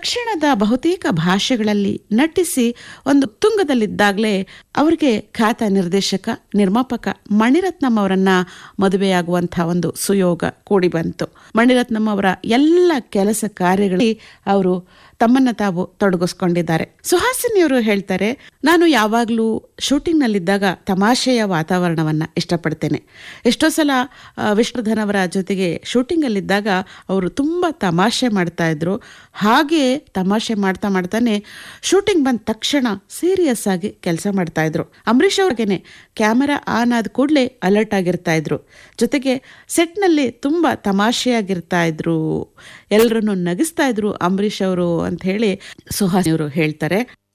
ದಕ್ಷಿಣದ ಬಹುತೇಕ ಭಾಷೆಗಳಲ್ಲಿ ನಟಿಸಿ ಒಂದು ತುಂಗದಲ್ಲಿದ್ದಾಗಲೇ ಅವರಿಗೆ ಖ್ಯಾತ ನಿರ್ದೇಶಕ ನಿರ್ಮಾಪಕ ಮಣಿರತ್ನಂ ಅವರನ್ನ ಮದುವೆಯಾಗುವಂತಹ ಒಂದು ಸುಯೋಗ ಕೂಡಿ ಬಂತು ಮಣಿರತ್ನಂ ಅವರ ಎಲ್ಲ ಕೆಲಸ ಕಾರ್ಯಗಳಲ್ಲಿ ಅವರು ತಮ್ಮನ್ನ ತಾವು ತೊಡಗಿಸ್ಕೊಂಡಿದ್ದಾರೆ ಸುಹಾಸಿನಿಯವರು ಹೇಳ್ತಾರೆ ನಾನು ಯಾವಾಗಲೂ ಶೂಟಿಂಗ್ನಲ್ಲಿದ್ದಾಗ ತಮಾಷೆಯ ವಾತಾವರಣವನ್ನ ಇಷ್ಟಪಡ್ತೇನೆ ಎಷ್ಟೋ ಸಲ ಆ, ವಿಷ್ಣುಧನ್ ಅವರ ಜೊತೆಗೆ ಶೂಟಿಂಗಲ್ಲಿದ್ದಾಗ ಅವರು ತುಂಬ ತಮಾಷೆ ಮಾಡ್ತಾ ಇದ್ರು ಹಾಗೆ ತಮಾಷೆ ಮಾಡ್ತಾ ಮಾಡ್ತಾನೆ ಶೂಟಿಂಗ್ ಬಂದ ತಕ್ಷಣ ಸೀರಿಯಸ್ ಆಗಿ ಕೆಲಸ ಮಾಡ್ತಾ ಇದ್ರು ಅಂಬರೀಷ್ ಅವ್ರಿಗೇನೆ ಕ್ಯಾಮೆರಾ ಆನ್ ಆದ ಕೂಡಲೇ ಅಲರ್ಟ್ ಆಗಿರ್ತಾ ಇದ್ರು ಜೊತೆಗೆ ಸೆಟ್ನಲ್ಲಿ ತುಂಬ ತಮಾಷೆಯಾಗಿರ್ತಾ ಇದ್ರು ಎಲ್ಲರನ್ನು ನಗಿಸ್ತಾ ಇದ್ರು ಅಂಬರೀಷ್ ಅವರು ಅಂತ ಹೇಳಿ ಸುಹಾಸಿನಿಯವರು ಹೇಳ್ತಾರೆ